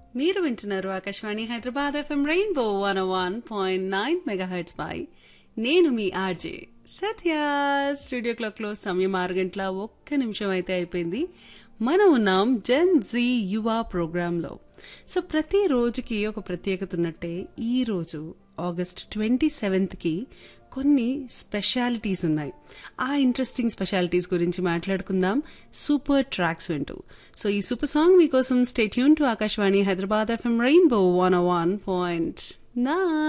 మీరు వింటున్నారు Akashvani Hyderabad FM rainbow one one point nine megahertz పై నేను మీ ఆర్జే సత్య స్టూడియో క్లాక్లో సమయం ఆరు గంటల ఒక్క నిమిషం అయితే అయిపోయింది మనం ఉన్నాం జన్ జీ యువ ప్రోగ్రాంలో సో ప్రతి రోజుకి ఒక ప్రత్యేకత ఉన్నట్టే ఈ రోజు ఆగస్ట్ ట్వంటీ సెవెంత్కి కొన్ని స్పెషాలిటీస్ ఉన్నాయి ఆ ఇంట్రెస్టింగ్ స్పెషాలిటీస్ గురించి మాట్లాడుకుందాం సూపర్ ట్రాక్స్ వింటూ సో ఈ సూపర్ సాంగ్ మీకోసం stay tuned to Akashvani Hyderabad FM rainbow one one point నా